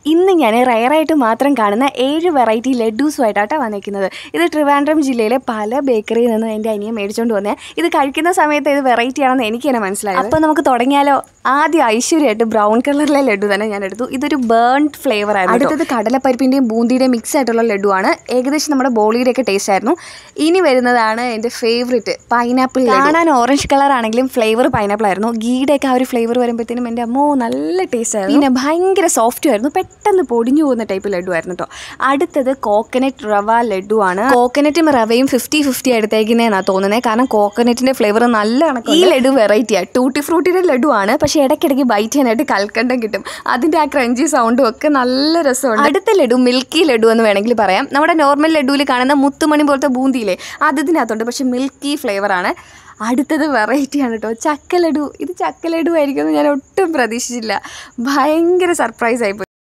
ഇന്ന് ഞാൻ റയറായിട്ട് മാത്രം കാണുന്ന ഏഴ് വെറൈറ്റി ലഡ്ഡൂസുമായിട്ടാണ് വന്നിരിക്കുന്നത് ഇത് ട്രിവാൻഡ്രം ജില്ലയിലെ പല ബേക്കറിയിൽ നിന്നും എൻ്റെ അനിയൻ മേടിച്ചുകൊണ്ട് വന്നേ ഇത് കഴിക്കുന്ന സമയത്ത് ഇത് വെറൈറ്റി ആണെന്ന് എനിക്ക് തന്നെ മനസ്സിലായി അപ്പോൾ നമുക്ക് തുടങ്ങിയാലോ ആദ്യം ഐശ്വര്യമായിട്ട് ബ്രൗൺ കളറിലെ ലഡു തന്നെ ഞാൻ എടുത്തു ഇതൊരു ബേൺഡ് ഫ്ലേവർ ആയിരുന്നു അടുത്തത് കടലപ്പരിപ്പിൻ്റെയും ബൂന്തിയുടെയും മിക്സ് ആയിട്ടുള്ള ലഡുവാണ് ഏകദേശം നമ്മുടെ ബോളിയുടെയൊക്കെ ടേസ്റ്റ് ആയിരുന്നു ഇനി വരുന്നതാണ് എൻ്റെ ഫേവറേറ്റ് പൈനാപ്പിൾ കാണാൻ ഓറഞ്ച് കളർ ആണെങ്കിലും ഫ്ലേവർ പൈനാപ്പിൾ ആയിരുന്നു ഗീയുടെയൊക്കെ ആ ഒരു ഫ്ലേവർ വരുമ്പോഴത്തേനും എൻ്റെ അമ്മോ നല്ല ടേസ്റ്റ് ആയിരുന്നു പിന്നെ ഭയങ്കര സോഫ്റ്റും ആയിരുന്നു പെട്ടെന്ന് പൊടിഞ്ഞു പോകുന്ന ടൈപ്പ് ലഡു ആയിരുന്നു കേട്ടോ അടുത്തത് കോക്കനട്ട് റവ ലഡു ആണ് കോക്കനറ്റും റവയും ഫിഫ്റ്റി ഫിഫ്റ്റി എടുത്തേക്കുന്നതെന്നാണ് തോന്നുന്നത് കാരണം കോക്കനറ്റിന്റെ ഫ്ലേവർ നല്ല കണക്ക് ഈ ലഡു വെറൈറ്റിയാണ് ടൂട്ടി ഫ്രൂട്ടിയുടെ ലഡു ആണ് പക്ഷേ ഇടയ്ക്കിടയ്ക്ക് ബൈറ്റ് ചെയ്യാനായിട്ട് കൽക്കണ്ടം കിട്ടും അതിൻ്റെ ആ ക്രഞ്ചി സൗണ്ടും ഒക്കെ നല്ല രസമുണ്ട് അടുത്ത ലഡു മിൽക്കി ലഡു എന്ന് വേണമെങ്കിൽ പറയാം നമ്മുടെ നോർമൽ ലഡുവിൽ കാണുന്ന മുത്തുമണി പോലത്തെ ബൂന്തിയില്ലേ അത് ഇതിനകത്തുണ്ട് പക്ഷേ മിൽക്കി ഫ്ലേവർ ആണ് അടുത്തത് വെറൈറ്റിയാണ് കേട്ടോ ചക്ക ലഡു ഇത് ചക്ക ലഡു ആയിരിക്കുമെന്ന് ഞാൻ ഒട്ടും പ്രതീക്ഷിച്ചില്ല ഭയങ്കര സർപ്രൈസ് ആയിപ്പോയി